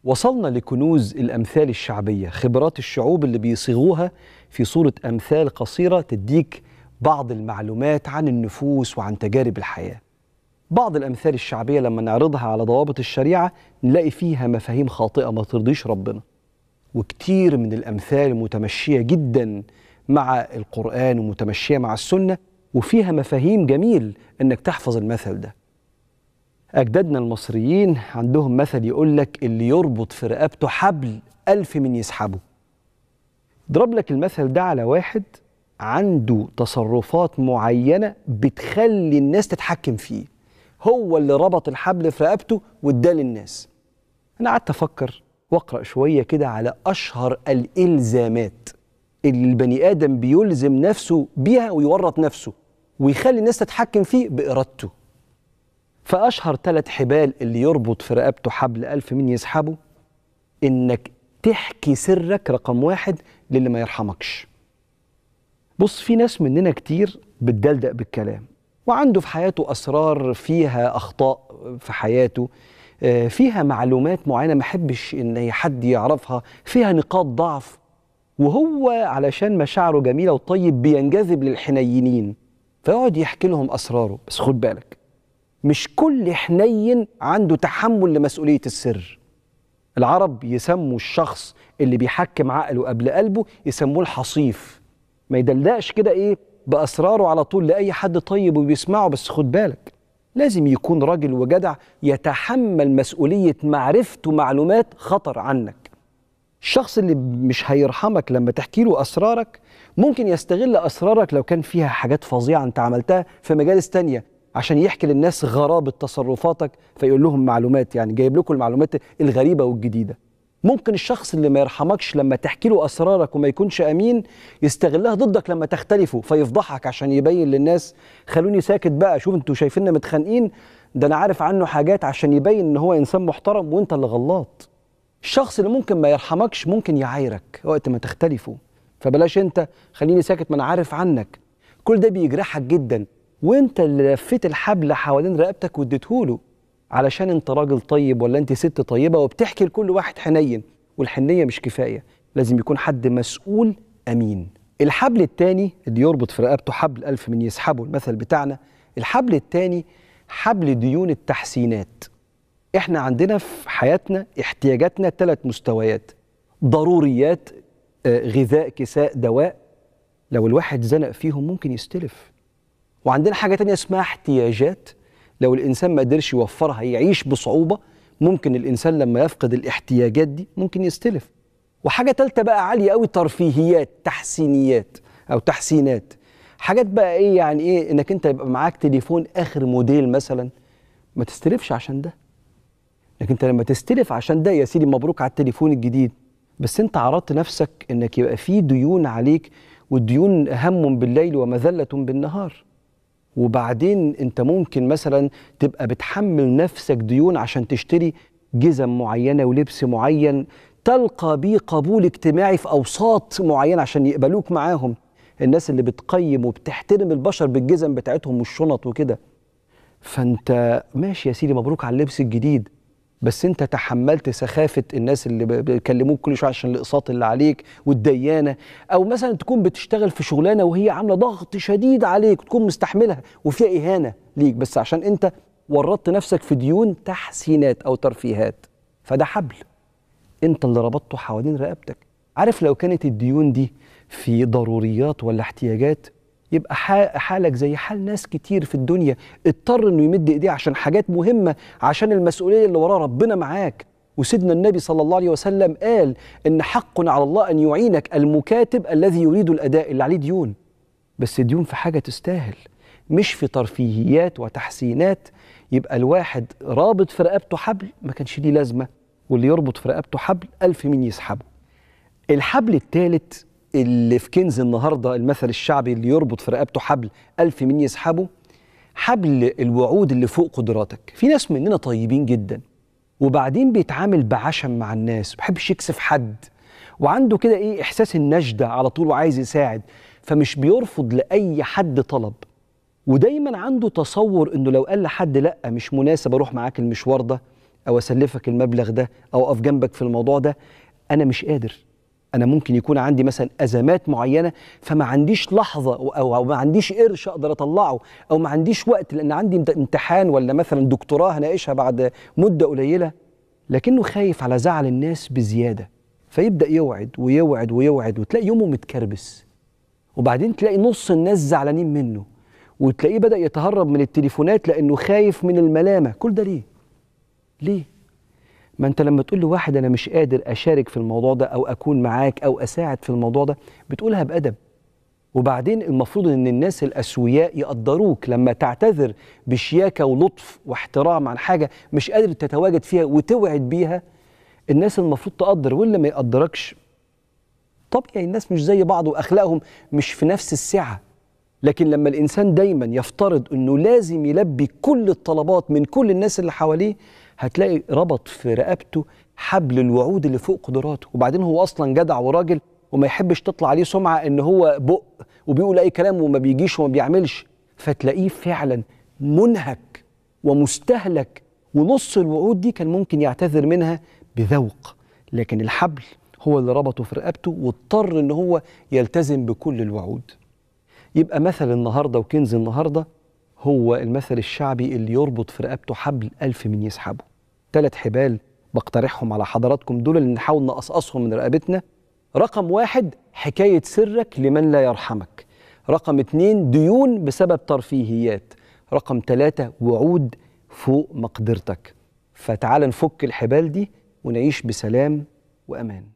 وصلنا لكنوز الأمثال الشعبية خبرات الشعوب اللي بيصيغوها في صورة أمثال قصيرة تديك بعض المعلومات عن النفوس وعن تجارب الحياة بعض الأمثال الشعبية لما نعرضها على ضوابط الشريعة نلاقي فيها مفاهيم خاطئة ما ترضيش ربنا وكتير من الأمثال متمشية جدا مع القرآن ومتمشية مع السنة وفيها مفاهيم جميل إنك تحفظ المثل ده أجدادنا المصريين عندهم مثل يقول لك اللي يربط في رقبته حبل ألف من يسحبه ضرب لك المثل ده على واحد عنده تصرفات معينة بتخلي الناس تتحكم فيه هو اللي ربط الحبل في رقبته واداه للناس أنا قعدت أفكر وأقرأ شوية كده على أشهر الإلزامات اللي البني آدم بيلزم نفسه بيها ويورط نفسه ويخلي الناس تتحكم فيه بإرادته فأشهر ثلاث حبال اللي يربط في رقبته حبل ألف من يسحبه إنك تحكي سرك رقم واحد للي ما يرحمكش بص في ناس مننا كتير بتدلدق بالكلام وعنده في حياته أسرار فيها أخطاء في حياته آه، فيها معلومات معينة ما يحبش إن حد يعرفها فيها نقاط ضعف وهو علشان مشاعره جميلة وطيب بينجذب للحنينين فيقعد يحكي لهم أسراره بس خد بالك مش كل حنين عنده تحمل لمسؤولية السر العرب يسموا الشخص اللي بيحكم عقله قبل قلبه يسموه الحصيف ما يدلقش كده ايه بأسراره على طول لأي حد طيب وبيسمعه بس خد بالك لازم يكون راجل وجدع يتحمل مسؤولية معرفته معلومات خطر عنك الشخص اللي مش هيرحمك لما تحكي له أسرارك ممكن يستغل أسرارك لو كان فيها حاجات فظيعة أنت عملتها في مجالس تانية عشان يحكي للناس غرابة تصرفاتك فيقول لهم معلومات يعني جايب لكم المعلومات الغريبة والجديدة ممكن الشخص اللي ما يرحمكش لما تحكي له أسرارك وما يكونش أمين يستغلها ضدك لما تختلفوا فيفضحك عشان يبين للناس خلوني ساكت بقى شوف انتوا شايفيننا متخانقين ده أنا عارف عنه حاجات عشان يبين إن هو إنسان محترم وأنت اللي غلط الشخص اللي ممكن ما يرحمكش ممكن يعايرك وقت ما تختلفوا فبلاش انت خليني ساكت ما انا عارف عنك كل ده بيجرحك جدا وانت اللي لفيت الحبل حوالين رقبتك واديتهوله علشان انت راجل طيب ولا انت ست طيبه وبتحكي لكل واحد حنين والحنيه مش كفايه لازم يكون حد مسؤول امين الحبل التاني اللي يربط في رقبته حبل ألف من يسحبه المثل بتاعنا الحبل التاني حبل ديون التحسينات احنا عندنا في حياتنا احتياجاتنا ثلاث مستويات ضروريات آه، غذاء كساء دواء لو الواحد زنق فيهم ممكن يستلف وعندنا حاجة تانية اسمها احتياجات لو الإنسان ما قدرش يوفرها يعيش بصعوبة ممكن الإنسان لما يفقد الاحتياجات دي ممكن يستلف وحاجة تالتة بقى عالية قوي ترفيهيات تحسينيات أو تحسينات حاجات بقى إيه يعني إيه إنك أنت يبقى معاك تليفون آخر موديل مثلا ما تستلفش عشان ده لكن انت لما تستلف عشان ده يا سيدي مبروك على التليفون الجديد بس انت عرضت نفسك انك يبقى في ديون عليك والديون هم بالليل ومذلة بالنهار وبعدين انت ممكن مثلا تبقى بتحمل نفسك ديون عشان تشتري جزم معينة ولبس معين تلقى بيه قبول اجتماعي في أوساط معينة عشان يقبلوك معاهم الناس اللي بتقيم وبتحترم البشر بالجزم بتاعتهم والشنط وكده فانت ماشي يا سيدي مبروك على اللبس الجديد بس انت تحملت سخافه الناس اللي ب- بيكلموك كل شويه عشان الاقساط اللي عليك والديانه او مثلا تكون بتشتغل في شغلانه وهي عامله ضغط شديد عليك تكون مستحملها وفيها اهانه ليك بس عشان انت ورطت نفسك في ديون تحسينات او ترفيهات فده حبل انت اللي ربطته حوالين رقبتك عارف لو كانت الديون دي في ضروريات ولا احتياجات يبقى ح- حالك زي حال ناس كتير في الدنيا اضطر انه يمد ايديه عشان حاجات مهمه عشان المسؤوليه اللي وراه ربنا معاك وسيدنا النبي صلى الله عليه وسلم قال ان حق على الله ان يعينك المكاتب الذي يريد الاداء اللي عليه ديون بس ديون في حاجه تستاهل مش في ترفيهيات وتحسينات يبقى الواحد رابط في رقبته حبل ما كانش ليه لازمه واللي يربط في رقبته حبل ألف مين يسحبه الحبل الثالث اللي في كنز النهارده المثل الشعبي اللي يربط في رقبته حبل ألف مين يسحبه حبل الوعود اللي فوق قدراتك في ناس مننا طيبين جدا وبعدين بيتعامل بعشم مع الناس ما بيحبش يكسف حد وعنده كده ايه احساس النجدة على طول وعايز يساعد فمش بيرفض لاي حد طلب ودايما عنده تصور انه لو قال لحد لا مش مناسب اروح معاك المشوار ده او اسلفك المبلغ ده او اقف جنبك في الموضوع ده انا مش قادر انا ممكن يكون عندي مثلا ازمات معينه فما عنديش لحظه او, أو ما عنديش قرش اقدر اطلعه او ما عنديش وقت لان عندي امتحان ولا مثلا دكتوراه هناقشها بعد مده قليله لكنه خايف على زعل الناس بزياده فيبدا يوعد ويوعد ويوعد وتلاقي يومه متكربس وبعدين تلاقي نص الناس زعلانين منه وتلاقيه بدا يتهرب من التليفونات لانه خايف من الملامه كل ده ليه ليه ما انت لما تقول لواحد انا مش قادر اشارك في الموضوع ده او اكون معاك او اساعد في الموضوع ده بتقولها بادب وبعدين المفروض ان الناس الاسوياء يقدروك لما تعتذر بشياكه ولطف واحترام عن حاجه مش قادر تتواجد فيها وتوعد بيها الناس المفروض تقدر واللي ما يقدركش طبيعي الناس مش زي بعض واخلاقهم مش في نفس السعه لكن لما الانسان دايما يفترض انه لازم يلبي كل الطلبات من كل الناس اللي حواليه هتلاقي ربط في رقبته حبل الوعود اللي فوق قدراته وبعدين هو اصلا جدع وراجل وما يحبش تطلع عليه سمعه ان هو بق وبيقول اي كلام وما بيجيش وما بيعملش فتلاقيه فعلا منهك ومستهلك ونص الوعود دي كان ممكن يعتذر منها بذوق لكن الحبل هو اللي ربطه في رقبته واضطر ان هو يلتزم بكل الوعود يبقى مثل النهارده وكنز النهارده هو المثل الشعبي اللي يربط في رقبته حبل ألف من يسحبه ثلاث حبال بقترحهم على حضراتكم دول اللي نحاول نقصقصهم من رقبتنا رقم واحد حكاية سرك لمن لا يرحمك رقم اتنين ديون بسبب ترفيهيات رقم ثلاثة وعود فوق مقدرتك فتعال نفك الحبال دي ونعيش بسلام وأمان